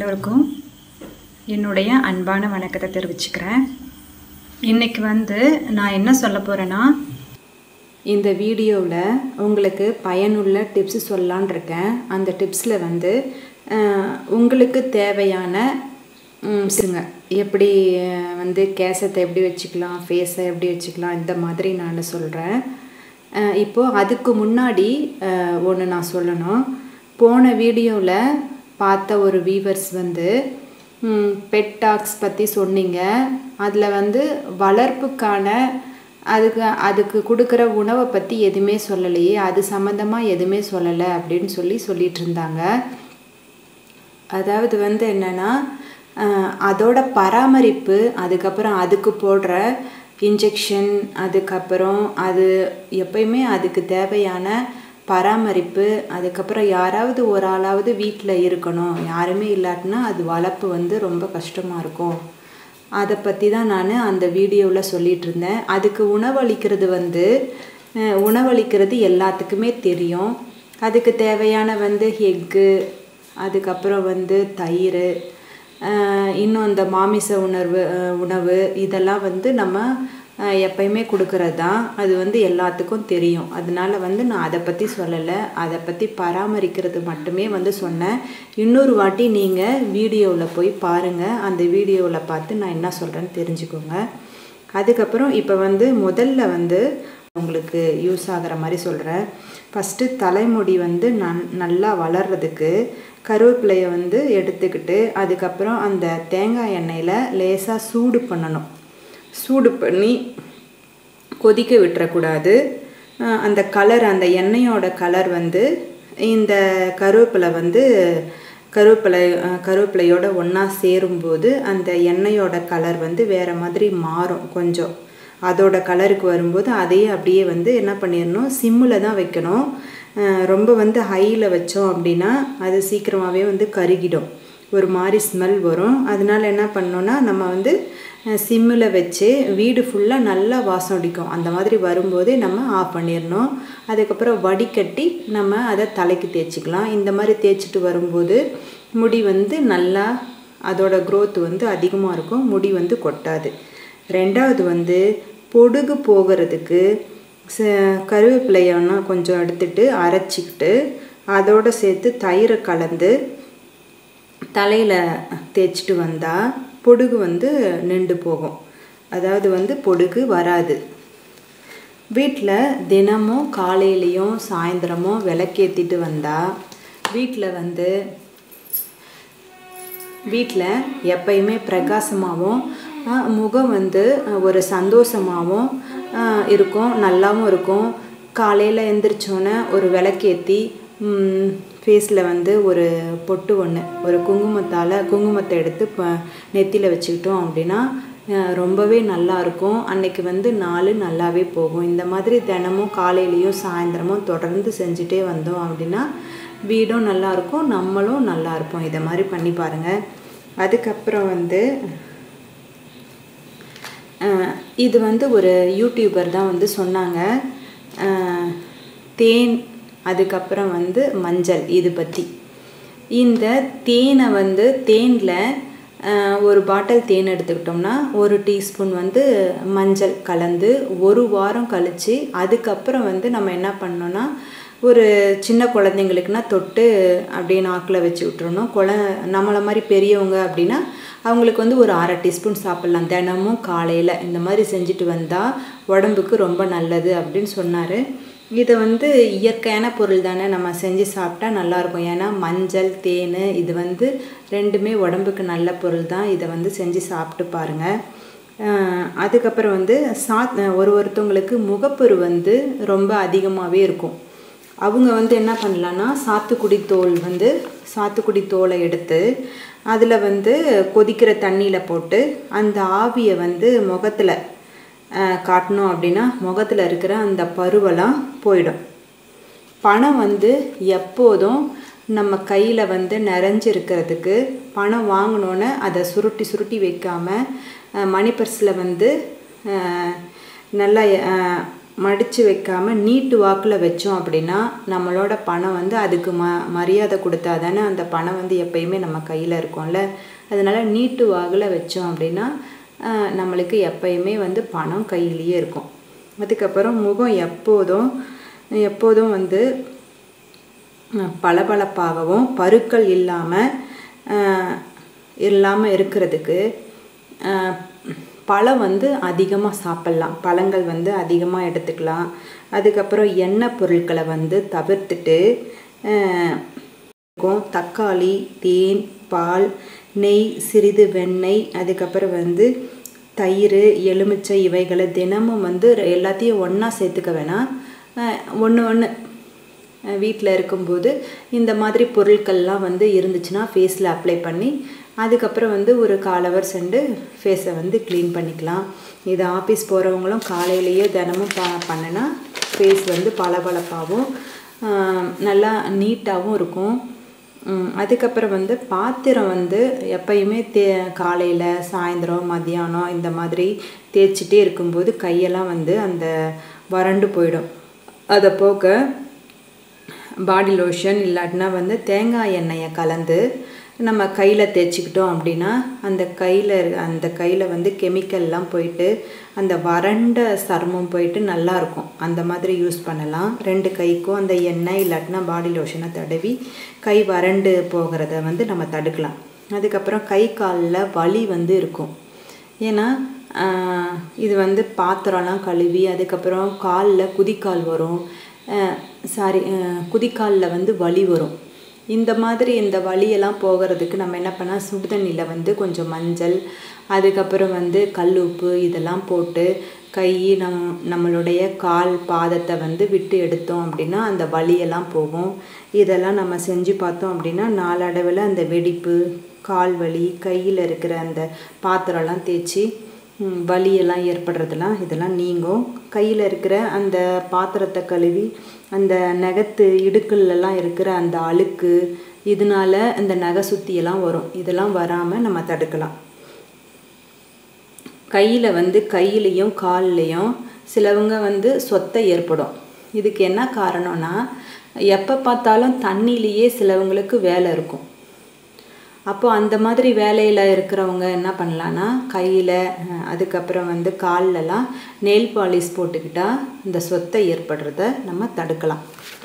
எல்லோருக்கும் என்னுடைய அன்பான வணக்கத்தை தெரிவிச்சுக்கிறேன் இன்னைக்கு வந்து நான் என்ன சொல்ல போகிறேன்னா இந்த வீடியோவில் உங்களுக்கு பயனுள்ள டிப்ஸ் சொல்லலான் இருக்கேன் அந்த டிப்ஸில் வந்து அஹ், உங்களுக்கு தேவையான ம், சொல்லுங்க எப்படி அஹ், வந்து கேசத்தை எப்படி வச்சுக்கலாம் ஃபேஸை எப்படி வச்சுக்கலாம் இந்த மாதிரி நான் சொல்கிறேன் இப்போது அதுக்கு முன்னாடி ஒன்று நான் சொல்லணும் போன வீடியோவில் பார்த்த ஒரு வீவர்ஸ் வந்து பெட் டாக்ஸ் பற்றி சொன்னீங்க அதில் வந்து வளர்ப்புக்கான அதுக்கு அதுக்கு கொடுக்குற உணவை பற்றி எதுவுமே சொல்லலையே அது சம்மந்தமாக எதுவுமே சொல்லலை அப்படின்னு சொல்லி சொல்லிட்டு இருந்தாங்க அதாவது வந்து என்னென்னா அதோட பராமரிப்பு அதுக்கப்புறம் அதுக்கு போடுற இன்ஜெக்ஷன் அதுக்கப்புறம் அது எப்பயுமே அதுக்கு தேவையான பராமரிப்பு அதுக்கப்புறம் யாராவது ஒரு ஆளாவது வீட்டில் இருக்கணும் யாருமே இல்லாட்டினா அது வளர்ப்பு வந்து ரொம்ப கஷ்டமாக இருக்கும் அதை பற்றி தான் நான் அந்த வீடியோவில் சொல்லிட்டு இருந்தேன் அதுக்கு உணவளிக்கிறது வந்து அஹ், உணவளிக்கிறது எல்லாத்துக்குமே தெரியும் அதுக்கு தேவையான வந்து எக்கு அதுக்கப்புறம் வந்து தயிர் அஹ், இன்னும் இந்த மாமிச உணர்வு அஹ், உணவு இதெல்லாம் வந்து நம்ம அஹ், எப்பயுமே கொடுக்கறது தான் அது வந்து எல்லாத்துக்கும் தெரியும் அதனால வந்து நான் அதை பற்றி சொல்லலை அதை பற்றி பராமரிக்கிறது மட்டுமே வந்து சொன்னேன் இன்னொரு வாட்டி நீங்கள் வீடியோவில் போய் பாருங்கள் அந்த வீடியோவில் பார்த்து நான் என்ன சொல்கிறேன்னு தெரிஞ்சுக்கோங்க அதுக்கப்புறம் இப்போ வந்து முதல்ல வந்து உங்களுக்கு யூஸ் ஆகிற மாதிரி சொல்கிறேன் ஃபஸ்ட்டு தலைமுடி வந்து நன் நல்லா வளர்றதுக்கு கருவேப்பிலையை வந்து எடுத்துக்கிட்டு அதுக்கப்புறம் அந்த தேங்காய் எண்ணெயில் லேசாக சூடு பண்ணணும் சூடு பண்ணி கொதிக்க விட்டுறக்கூடாது அஹ் அந்த கலர் அந்த எண்ணெயோட கலர் வந்து இந்த கருவேப்பிலை வந்து கருவேப்பிலை அஹ் கருவேப்பிலையோட ஒன்றா சேரும்போது அந்த எண்ணெயோட கலர் வந்து வேறு மாதிரி மாறும் கொஞ்சம் அதோட கலருக்கு வரும்போது அதையே அப்படியே வந்து என்ன பண்ணிடணும் சிம்மில் தான் வைக்கணும் அஹ் ரொம்ப வந்து ஹையில் வச்சோம் அப்படின்னா அது சீக்கிரமாகவே வந்து கருகிடும் ஒரு மாதிரி ஸ்மெல் வரும் அதனால என்ன பண்ணோன்னா நம்ம வந்து சிம்மில் வச்சு வீடு ஃபுல்லாக நல்லா வாசம் அடிக்கும் அந்த மாதிரி வரும்போதே நம்ம ஆஃப் பண்ணிடணும் அதுக்கப்புறம் வடிகட்டி நம்ம அதை தலைக்கு தேய்ச்சிக்கலாம் இந்த மாதிரி தேய்ச்சிட்டு வரும்போது முடி வந்து நல்லா அதோட growth வந்து அதிகமாக இருக்கும் முடி வந்து கொட்டாது ரெண்டாவது வந்து பொடுகு போகிறதுக்கு ச- கருவேப்பிலையன்னா கொஞ்சம் எடுத்துட்டு அரைச்சிக்கிட்டு அதோட சேர்த்து தயிரை கலந்து தலையில் தேய்ச்சிட்டு வந்தால் பொடுகு வந்து நின்று போகும் அதாவது வந்து பொடுகு வராது வீட்டில் தினமும் காலையிலையும் சாயந்தரமும் விளக்கேற்றிட்டு வந்தால் வீட்டில் வந்து வீட்டில் எப்பயுமே பிரகாசமாகவும் ஆஹ், முகம் வந்து ஆஹ், ஒரு சந்தோஷமாகவும் ஆஹ், இருக்கும் நல்லாவும் இருக்கும் காலையில் எந்திரிச்சோன்னே ஒரு விளக்கேற்றி ஃபேஸில் வந்து ஒரு பொட்டு ஒன்று ஒரு குங்குமத்தால் குங்குமத்தை எடுத்து ப நெத்தியில் வச்சுக்கிட்டோம் அப்படின்னா ஆஹ், ரொம்பவே நல்லா இருக்கும் அன்னைக்கு வந்து நாள் நல்லாவே போகும் இந்த மாதிரி தினமும் காலையிலையும் சாயந்தரமும் தொடர்ந்து செஞ்சுட்டே வந்தோம் அப்படின்னா வீடும் நல்லா இருக்கும் நம்மளும் நல்லா இருப்போம் இதை மாதிரி பண்ணி பாருங்கள் அதுக்கப்புறம் வந்து அஹ், இது வந்து ஒரு யூடியூபர் தான் வந்து சொன்னாங்க அஹ், தேன் அதுக்கப்புறம் வந்து மஞ்சள் இது பற்றி இந்த தேனை வந்து தேனில் ஒரு பாட்டில் தேன் எடுத்துக்கிட்டோம்னா ஒரு டீஸ்பூன் வந்து மஞ்சள் கலந்து ஒரு வாரம் கழித்து அதுக்கப்புறம் வந்து நம்ம என்ன பண்ணோன்னா ஒரு சின்ன குழந்தைங்களுக்குனா தொட்டு அப்படியே நாக்கில் வச்சு விட்டுறணும் குழ நம்மளை மாதிரி பெரியவங்க அப்படின்னா அவங்களுக்கு வந்து ஒரு அரை டீஸ்பூன் சாப்பிட்லாம் தினமும் காலையில் இந்த மாதிரி செஞ்சுட்டு வந்தால் உடம்புக்கு ரொம்ப நல்லது அப்படின்னு சொன்னார் இதை வந்து இயற்கையான பொருள் தானே நம்ம செஞ்சு சாப்பிட்டா நல்லாயிருக்கும் ஏன்னா மஞ்சள் தேன் இது வந்து ரெண்டுமே உடம்புக்கு நல்ல பொருள் தான் இதை வந்து செஞ்சு சாப்பிட்டு பாருங்கள் அஹ் அதுக்கப்புறம் வந்து சாத் ஒரு ஒருத்தவங்களுக்கு முகப்பரு வந்து ரொம்ப அதிகமாகவே இருக்கும் அவங்க வந்து என்ன பண்ணலான்னா சாத்துக்குடி தோல் வந்து சாத்துக்குடி தோலை எடுத்து அதில் வந்து கொதிக்கிற தண்ணியில் போட்டு அந்த ஆவியை வந்து முகத்தில் காட்டணும் அப்படின்னா முகத்தில் இருக்கிற அந்த பருவெல்லாம் போயிடும் பணம் வந்து எப்போதும் நம்ம கையில் வந்து நிறைஞ்சிருக்கிறதுக்கு பணம் வாங்கினோன்னே அதை சுருட்டி சுருட்டி வைக்காமல் மணி பர்ஸில் வந்து அஹ், நல்லா அஹ், மடித்து வைக்காமல் நீட்டு வாக்கில் வச்சோம் அப்படின்னா நம்மளோட பணம் வந்து அதுக்கு ம மரியாதை கொடுத்தா தானே அந்த பணம் வந்து எப்பயுமே நம்ம கையில் இருக்கும்ல அதனால் நீட்டு வாகில் வச்சோம் அப்படின்னா நம்மளுக்கு எப்பயுமே வந்து பணம் கையிலேயே இருக்கும் அதுக்கப்புறம் முகம் எப்போதும் எப்போதும் வந்து பளபளப்பாகவும் பருக்கள் இல்லாமல் இல்லாமல் இருக்கிறதுக்கு பழம் வந்து அதிகமாக சாப்பிட்லாம் பழங்கள் வந்து அதிகமாக எடுத்துக்கலாம் அதுக்கப்புறம் எண்ணெய் பொருட்களை வந்து தவிர்த்துட்டு தக்காளி தேன் பால் நெய் சிறிது வெண்ணெய் அதுக்கப்புறம் வந்து தயிர் எலுமிச்சை இவைகளை தினமும் வந்து எல்லாத்தையும் ஒன்றா சேர்த்துக்க வேணாம் ஒன்று ஒன்று வீட்டில் இருக்கும்போது இந்த மாதிரி பொருட்கள்லாம் வந்து இருந்துச்சுன்னா ஃபேஸில் அப்ளை பண்ணி அதுக்கப்புறம் வந்து ஒரு கால் ஹவர் சென்று ஃபேஸை வந்து க்ளீன் பண்ணிக்கலாம் இது ஆஃபீஸ் போகிறவங்களும் காலையிலேயே தினமும் ப பண்ணினா ஃபேஸ் வந்து பளபளப்பாகவும் நல்லா நீட்டாகவும் இருக்கும் அதுக்கப்புறம் வந்து பாத்திரம் வந்து எப்பயுமே தே காலையில் சாயந்தரம் மத்தியானம் இந்த மாதிரி தேய்ச்சிட்டே இருக்கும்போது கையெல்லாம் வந்து அந்த வறண்டு போயிடும் அதை போக்க பாடி லோஷன் இல்லாட்டினா வந்து தேங்காய் எண்ணெயை கலந்து நம்ம கையில் தேய்ச்சிக்கிட்டோம் அப்படின்னா அந்த கையில் அந்த கையில் வந்து கெமிக்கல்லாம் போயிட்டு அந்த வறண்ட சருமம் போயிட்டு நல்லாயிருக்கும் அந்த மாதிரி யூஸ் பண்ணலாம் ரெண்டு கைக்கும் அந்த எண்ணெய் இல்லாட்டினா பாடி லோஷனை தடவி கை வறண்டு போகிறத வந்து நம்ம தடுக்கலாம் அதுக்கப்புறம் கை காலில் வலி வந்து இருக்கும் ஏன்னா இது வந்து பாத்திரம்லாம் கழுவி அதுக்கப்புறம் காலில் குதிக்கால் வரும் சாரி குதிக்காலில் வந்து வலி வரும் இந்த மாதிரி இந்த வலியெல்லாம் போகிறதுக்கு நம்ம என்ன பண்ணால் சுடுதண்ணியில் வந்து கொஞ்சம் மஞ்சள் அதுக்கப்புறம் வந்து கல் உப்பு இதெல்லாம் போட்டு கை நம் நம்மளுடைய கால் பாதத்தை வந்து விட்டு எடுத்தோம் அப்படின்னா அந்த வலியெல்லாம் போகும் இதெல்லாம் நம்ம செஞ்சு பார்த்தோம் அப்படின்னா நாளடைவில் அந்த வெடிப்பு கால் வலி கையில் இருக்கிற அந்த பாத்திரம்லாம் தேய்ச்சி வலியெல்லாம் ஏற்படுறதெல்லாம் இதெல்லாம் நீங்கும் கையில் இருக்கிற அந்த பாத்திரத்தை கழுவி அந்த நகத்து இடுக்கள்லாம் இருக்கிற அந்த அழுக்கு இதனால இந்த நகை சுத்தியெல்லாம் வரும் இதெல்லாம் வராமல் நம்ம தடுக்கலாம் கையில் வந்து கையிலையும் கால்லையும் சிலவங்க வந்து சொத்தை ஏற்படும் இதுக்கு என்ன காரணம்னா எப்போ பார்த்தாலும் தண்ணியிலேயே சிலவங்களுக்கு வேலை இருக்கும் அப்போ அந்த மாதிரி வேலையில் இருக்கிறவங்க என்ன பண்ணலான்னா கையில் அதுக்கப்புறம் வந்து கால்லலாம் நெயில் பாலிஷ் போட்டுக்கிட்டால் இந்த சொத்தை ஏற்படுறத நம்ம தடுக்கலாம்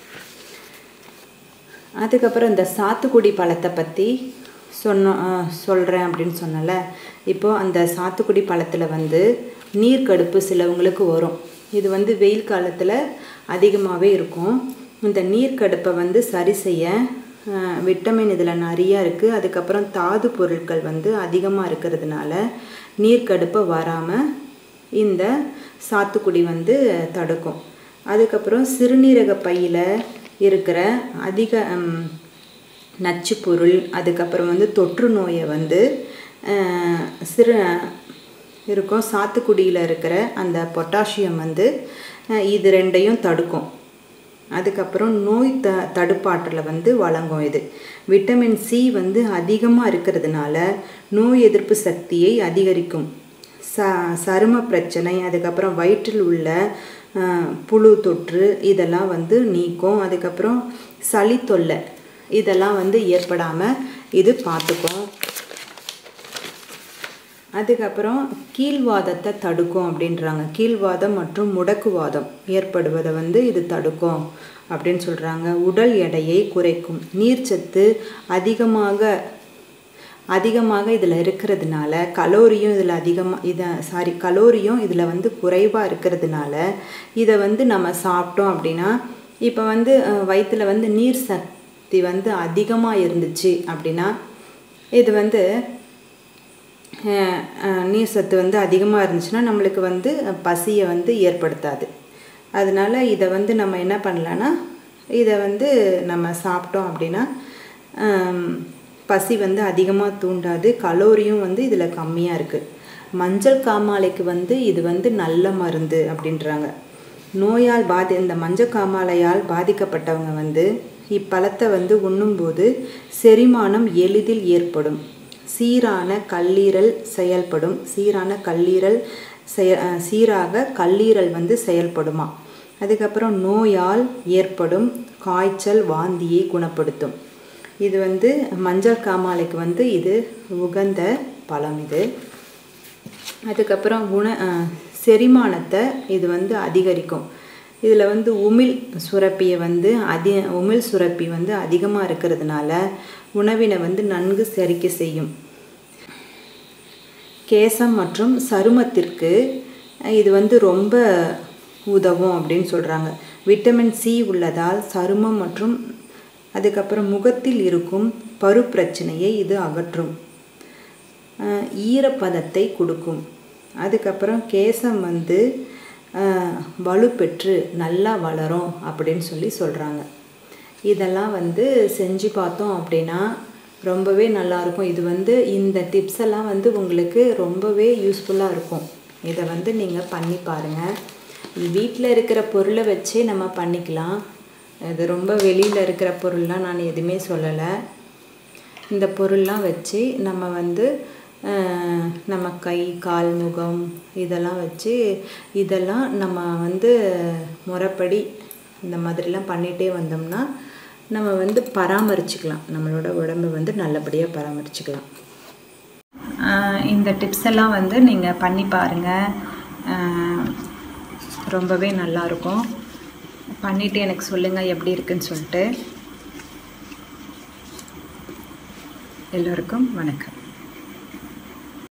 அதுக்கப்புறம் இந்த சாத்துக்குடி பழத்தை பற்றி சொன்ன சொல்கிறேன் அப்படின்னு சொன்னல இப்போது அந்த சாத்துக்குடி பழத்தில் வந்து நீர்க்கடுப்பு சிலவங்களுக்கு வரும் இது வந்து வெயில் காலத்தில் அதிகமாகவே இருக்கும் இந்த நீர்க்கடுப்பை வந்து சரி செய்ய விட்டமின் இதில் நிறையா இருக்குது அதுக்கப்புறம் தாது பொருட்கள் வந்து அதிகமாக இருக்கிறதுனால நீர்க்கடுப்பை வராமல் இந்த சாத்துக்குடி வந்து தடுக்கும் அதுக்கப்புறம் சிறுநீரக பையில் இருக்கிற அதிக நச்சு பொருள் அதுக்கப்புறம் வந்து தொற்று நோயை வந்து சிறு இருக்கும் சாத்துக்குடியில் இருக்கிற அந்த பொட்டாசியம் வந்து இது ரெண்டையும் தடுக்கும் அதுக்கப்புறம் நோய் த தடுப்பாற்றலை வந்து வழங்கும் இது விட்டமின் சி வந்து அதிகமாக இருக்கிறதுனால நோய் எதிர்ப்பு சக்தியை அதிகரிக்கும் ச சரும பிரச்சனை அதுக்கப்புறம் வயிற்றில் உள்ள புழு தொற்று இதெல்லாம் வந்து நீக்கும் அதுக்கப்புறம் சளி தொல்லை இதெல்லாம் வந்து ஏற்படாமல் இது பார்த்துக்கும் அதுக்கப்புறம் கீழ்வாதத்தை தடுக்கும் அப்படின்றாங்க கீழ்வாதம் மற்றும் முடக்குவாதம் ஏற்படுவதை வந்து இது தடுக்கும் அப்படின்னு சொல்கிறாங்க உடல் எடையை குறைக்கும் நீர்ச்சத்து அதிகமாக அதிகமாக இதில் இருக்கிறதுனால கலோரியும் இதில் அதிகமாக இதை சாரி கலோரியும் இதில் வந்து குறைவாக இருக்கிறதுனால இதை வந்து நம்ம சாப்பிட்டோம் அப்படின்னா இப்போ வந்து வயிற்றில் வந்து நீர் சக்தி வந்து அதிகமாக இருந்துச்சு அப்படின்னா இது வந்து நீர் சத்து வந்து அதிகமாக இருந்துச்சுன்னா நம்மளுக்கு வந்து பசியை வந்து ஏற்படுத்தாது அதனால் இதை வந்து நம்ம என்ன பண்ணலான்னா இதை வந்து நம்ம சாப்பிட்டோம் அப்படின்னா பசி வந்து அதிகமாக தூண்டாது கலோரியும் வந்து இதில் கம்மியாக இருக்குது மஞ்சள் காமாலைக்கு வந்து இது வந்து நல்ல மருந்து அப்படின்றாங்க நோயால் பாதி இந்த மஞ்சள் காமாலையால் பாதிக்கப்பட்டவங்க வந்து இப்பழத்தை வந்து உண்ணும்போது செரிமானம் எளிதில் ஏற்படும் சீரான கல்லீரல் செயல்படும் சீரான கல்லீரல் செய அஹ் சீராக கல்லீரல் வந்து செயல்படுமா அதுக்கப்புறம் நோயால் ஏற்படும் காய்ச்சல் வாந்தியை குணப்படுத்தும் இது வந்து மஞ்சள் காமாலைக்கு வந்து இது உகந்த பழம் இது அதுக்கப்புறம் குண அஹ் செரிமானத்தை இது வந்து அதிகரிக்கும் இதில் வந்து உமிழ் சுரப்பியை வந்து அதி உமிழ் சுரப்பி வந்து அதிகமாக இருக்கிறதுனால உணவினை வந்து நன்கு செரிக்க செய்யும் கேசம் மற்றும் சருமத்திற்கு இது வந்து ரொம்ப உதவும் அப்படின்னு சொல்கிறாங்க விட்டமின் சி உள்ளதால் சருமம் மற்றும் அதுக்கப்புறம் முகத்தில் இருக்கும் பரு பிரச்சனையை இது அகற்றும் அஹ் ஈரப்பதத்தை கொடுக்கும் அதுக்கப்புறம் கேசம் வந்து அஹ், வலுப்பெற்று நல்லா வளரும் அப்படின்னு சொல்லி சொல்கிறாங்க இதெல்லாம் வந்து செஞ்சு பார்த்தோம் அப்படின்னா ரொம்பவே நல்லாயிருக்கும் இது வந்து இந்த டிப்ஸ் எல்லாம் வந்து உங்களுக்கு ரொம்பவே யூஸ்ஃபுல்லாக இருக்கும் இதை வந்து நீங்கள் பண்ணி பாருங்கள் வீட்டில் இருக்கிற பொருளை வச்சே நம்ம பண்ணிக்கலாம் இது ரொம்ப வெளியில் இருக்கிற பொருள்லாம் நான் எதுவுமே சொல்லலை இந்த பொருள்லாம் வச்சு நம்ம வந்து அஹ், நம்ம கை கால் முகம் இதெல்லாம் வச்சு இதெல்லாம் நம்ம வந்து முறைப்படி இந்த மாதிரிலாம் பண்ணிகிட்டே வந்தோம்னா நம்ம வந்து பராமரிச்சுக்கலாம் நம்மளோட உடம்பை வந்து நல்லபடியாக பராமரிச்சுக்கலாம் ஆஹ் இந்த டிப்ஸ் எல்லாம் வந்து நீங்கள் பண்ணி பாருங்கள் ஆஹ் ரொம்பவே நல்லாயிருக்கும் பண்ணிவிட்டு எனக்கு சொல்லுங்கள் எப்படி இருக்குன்னு சொல்லிட்டு எல்லோருக்கும் வணக்கம்